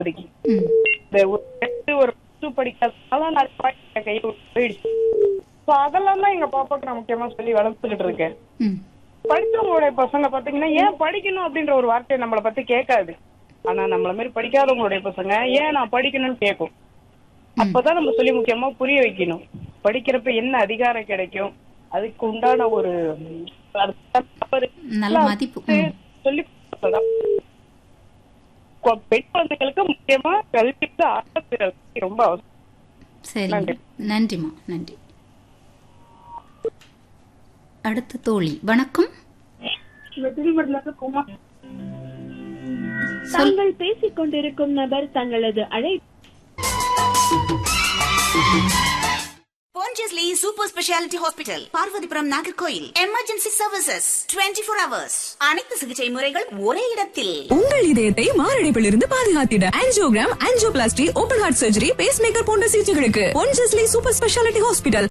இப்போதைக்கு ம் இந்த ஒரு எட்டு ஒரு டூ படிக்கிறதுனால நான் பாய் கை போயிடுச்சு ஸோ அதெல்லாம் தான் எங்க பாப்பாக்கு நான் முக்கியமா சொல்லி வளர்த்துக்கிட்டு இருக்கேன் ம் படிச்சவங்களுடைய பசங்க பாத்தீங்கன்னா ஏன் படிக்கணும் அப்படின்ற ஒரு வார்த்தையை நம்மளை பத்தி கேட்காது ஆனா நம்மள மாதிரி படிக்காதவங்களுடைய பசங்க ஏன் நான் படிக்கணும்னு கேட்கும் அப்பதான் நம்ம சொல்லி முக்கியமா புரிய வைக்கணும் படிக்கிறப்ப என்ன அதிகாரம் கிடைக்கும் அதுக்கு உண்டான ஒரு ம், அது தவறு நல்ல மதிப்பு ம். சொல்லி கொடுக்கறதுதான். கொ- பெண் குழந்தைகளுக்கு முக்கியமா கல்விக்கு ஆசிரியர் ரொம்ப அவசியம் சரிங்க நன்றி. நன்றிம்மா நன்றி அடுத்த தோழி வணக்கம் தாங்கள் பேசிக் கொண்டிருக்கும் நபர் தங்களது அழை Pondicherry Super Speciality Hospital, Parvathipuram Nagercoil emergency services 24 four hours அனைத்து சிகிச்சை முறைகள் ஒரே இடத்தில் உங்கள் இதயத்தை மாரடைப்பிலிருந்து பாதுகாத்திட angiogram angioplasty open heart surgery pacemaker போன்ற சிகிச்சைகளுக்கு Ponjesly super speciality hospital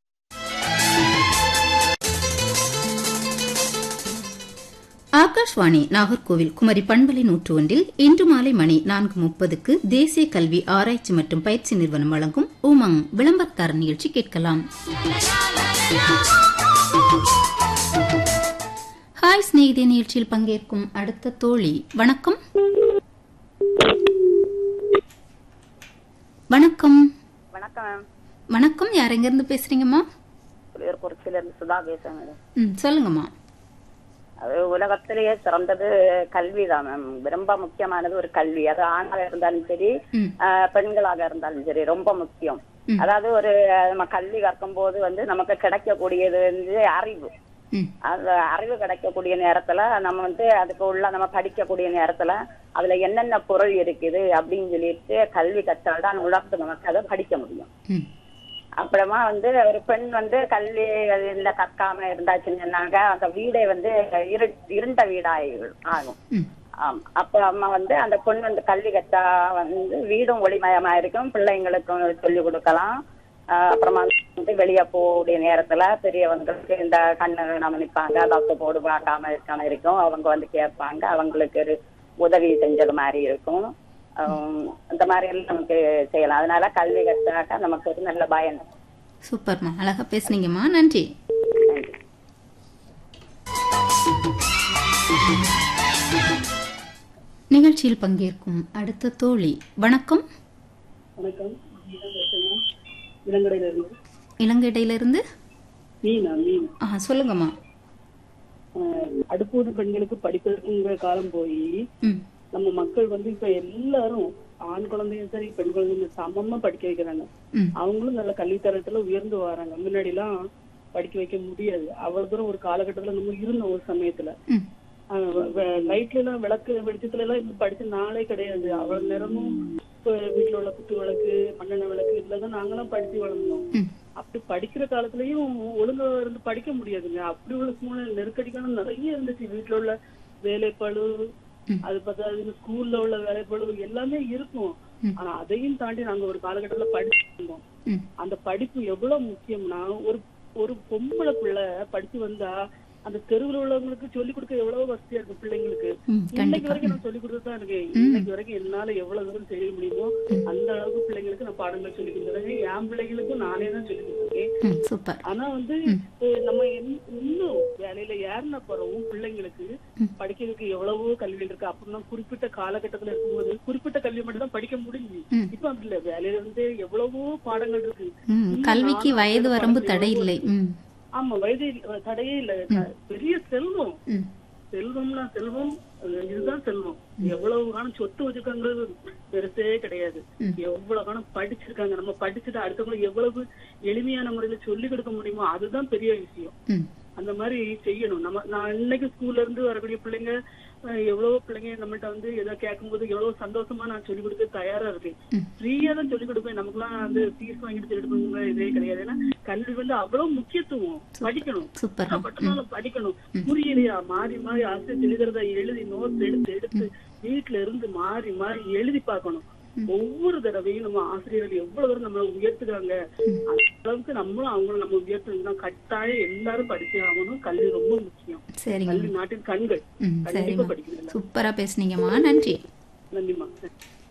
Akashvani Nagercoil Kumari பண்பலை நூற்று ஒன்றில் இன்று மாலை மணி நான்கு முப்பதுக்கு தேசிய கல்வி ஆராய்ச்சி மற்றும் பயிற்சி நிறுவனம் வழங்கும் உமங் விளம்பரத்தார நிகழ்ச்சி கேட்கலாம் ஹாய் ஸ்நேகிதே நிகழ்ச்சியில் பங்கேற்கும் அடுத்த தோழி வணக்கம் வணக்கம் வணக்கம் மேம் வணக்கம் யார் எங்கிருந்து பேசுறீங்கம்மா புலியூர்குறிச்சியில இருந்து சுதா பேசுறேன் மேடம் ம் சொல்லுங்கம்மா அது உலகத்திலேயே சிறந்தது கல்வி தான் மேம் ரொம்ப முக்கியமானது ஒரு கல்வி அது ஆணாக இருந்தாலும் சரி ம் ஆஹ் பெண்களாக இருந்தாலும் சரி ரொம்ப முக்கியம் ம். அதாவது ஒரு நம்ம கல்வி கற்கும் போது வந்து நமக்கு கிடைக்கக்கூடியது வந்து அறிவு ம் அந்த அறிவு கிடைக்கக்கூடிய நேரத்துல நம்ம வந்து அதுக்கு உள்ள நம்ம படிக்கக்கூடிய நேரத்துல அதுல என்னென்ன பொருள் இருக்குது அப்படின்னு சொல்லிட்டு கல்வி கற்றால்தான் உலகத்து நமக்கு அதை படிக்க முடியும் ம் அப்புறமா வந்து ஒரு பெண் வந்து கல்வி இல்ல கற்காம இருந்தாச்சுன்னு சொன்னாங்க அந்த வீடே வந்து இரு இருண்ட வீடாய் ஆகும் ம் ஆம். அப்ப அம்மா வந்து அந்த பொண்ணு வந்து கல்வி கற்றா வந்து வீடும் ஒளிமயமா இருக்கும் பிள்ளைங்களுக்கும் சொல்லிக் கொடுக்கலாம் ஆஹ் அப்புறமா வந்து வெளியே போகக்கூடிய நேரத்துல பெரியவங்களுக்கு இந்த கண்ணு நம்ம நிப்பாங்க தப்பு போடு பார்க்காம இருக்காம இருக்கும் அவங்க வந்து கேட்பாங்க அவங்களுக்கு ஒரு உதவி செஞ்சது மாதிரி இருக்கும் ஆம், இந்த மாதிரி எல்லாம் நமக்கு செய்யலாம் அதனால கல்வி கற்றாக்க நமக்கு ஒரு நல்ல பயன் சூப்பர்மா அழகா பேசுனீங்கம்மா நன்றி நன்றி நிகழ்ச்சியில் பங்கேற்கும் அடுத்த தோழி வணக்கம் வணக்கம் இளங்கடையில இருந்து இலங்கையிலிருந்து மீனா மீன் ஆ சொல்லுங்கம்மா ஆஹ் அடுப்பூது பெண்களுக்கு படிப்பதற்குங்கிற காலம் போய் ம் நம்ம மக்கள் வந்து இப்ப எல்லாரும் ஆண் குழந்தையும் சரி பெண் குழந்தையும் சமமா படிக்க வைக்கிறாங்க ம் அவங்களும் நல்ல கல்வித்தரத்துல உயர்ந்து வராங்க முன்னாடி எல்லாம் படிக்க வைக்க முடியாது அவ்வளவு தூரம் ஒரு காலகட்டத்துல நம்ம இருந்தோம் ஒரு சமயத்துல ம் லைட்ல எல்லாம் விளக்கு வெளிச்சத்துல எல்லாம் இப்ப படிச்ச நாளே கிடையாது அவ்வளவு நேரமும் இப்ப வீட்டுல உள்ள குத்து விளக்கு மண்ணெண்ணெய் விளக்கு இதுலதான் நாங்கெல்லாம் படிச்சு வளர்ந்தோம் ம் அப்படி படிக்கிற காலத்துலயும் ஒழுங்கா இருந்து படிக்க முடியாதுங்க அப்படி உள்ள சூழ்நிலை நெருக்கடிக்கான நிறைய இருந்துச்சு வீட்டுல உள்ள வேலைப்பளு ம். அது பார்த்தா ஸ்கூல்ல உள்ள வேலைப்பளு எல்லாமே இருக்கும் ம். ஆனா அதையும் தாண்டி நாங்க ஒரு காலகட்டத்துல படிச்சிருந்தோம் ம் அந்த படிப்பு எவ்வளவு முக்கியம்னா ஒரு ஒரு பொம்பளை பிள்ளை படிச்சு வந்தா அந்த தெருவில் உள்ளவங்களுக்கு சொல்லிக் கொடுக்க எவ்வளவு வசதியா இருக்கு பிள்ளைங்களுக்கு ம் இன்னைக்கு கண்டிப்பா வரைக்கும் நான் சொல்லிக் கொடுத்துட்டு தான் இருக்கேன் இன்னைக்கு வரைக்கும் என்னால எவ்வளவு தூரம் செய்ய முடியுமோ அந்த அளவுக்கு பிள்ளைங்களுக்கு நான் பாடங்கள் சொல்லி கொடுத்துருக்கேன் என் பிள்ளைங்களுக்கும் நானே தான் சொல்லி கொடுத்துருக்கேன் ம் சூப்பர் ஆனா வந்து அஹ் நம்ம இன்னும் இன்னும் வேலையில ஏறின பிறவும் பிள்ளைங்களுக்கு படிக்கிறதுக்கு எவ்வளவோ கல்விகள் இருக்கு அப்படின்னா குறிப்பிட்ட காலகட்டத்துல இருக்கும்போது குறிப்பிட்ட கல்வி மட்டும் தான் படிக்க முடிஞ்சு ம். இப்ப அப்படி இல்ல வேலையில வந்து எவ்வளவோ பாடங்கள் இருக்கு ம் இன்னும் கல்விக்கு நானும் வயது அந்த வரம்பு பாடங்கள் தடை எவ்வளவோ இல்லை ம் ஆமா வயது இல்ல, தடையே இல்ல பெரிய செல்வம் ம் செல்வம்னா செல்வம் அஹ் இதுதான் செல்வம் எவ்வளவு காலம் சொத்து வச்சிருக்காங்கிறது பெருசே கிடையாது ம். எவ்வளவு காலம் படிச்சிருக்காங்க நம்ம படிச்சுட்டு அடுத்தவங்களுக்கு எவ்வளவு எளிமையான முறையில சொல்லி கொடுக்க முடியுமோ அதுதான் பெரிய விஷயம் ம் அந்த மாதிரி செய்யணும் நம்ம நான் இன்னைக்கு ஸ்கூல்ல இருந்து வரக்கூடிய பிள்ளைங்க அஹ், எவ்வளவோ பிள்ளைங்க நம்மள்ட்ட வந்து ஏதோ கேட்கும்போது எவ்வளவு சந்தோஷமா நான் சொல்லிக் கொடுக்க தயாரா இருக்கேன் ம். ஃப்ரீயா தான் சொல்லிக் கொடுப்பேன் நமக்குலாம் வந்து ஃபீஸ் வாங்கிட்டு சொல்லிக் கொடுக்குற இதே கிடையாது ஏன்னா கல்வி வந்து அவ்வளவு முக்கியத்துவம் படிக்கணும் சூப்பர் கஷ்டப்பட்டனால படிக்கணும் புரியலையா மாறி மாறி ஆசிரியர் எழுதுறத எழுதி நோட்ஸ் எடுத்து எடுத்து வீட்டுல இருந்து மாறி மாறி எழுதி பார்க்கணும் ஒவ்வொரு தடவையும் நம்ம ஆசிரியர்கள் எவ்வளவு தூரம் நம்மள உயர்த்துறாங்க அந்த அளவுக்கு நம்மளும் அவங்களும் நம்ம உயர்த்தணும் கட்டாயம் எல்லாரும் படிச்சே ஆகணும் கல்வி ரொம்ப முக்கியம் சரிங்க கல்வி நாட்டின் கண்கள் ம் கண்டிப்பா சரிம்மா படிக்கணும் சூப்பரா பேசுனீங்கம்மா நன்றி நன்றிமா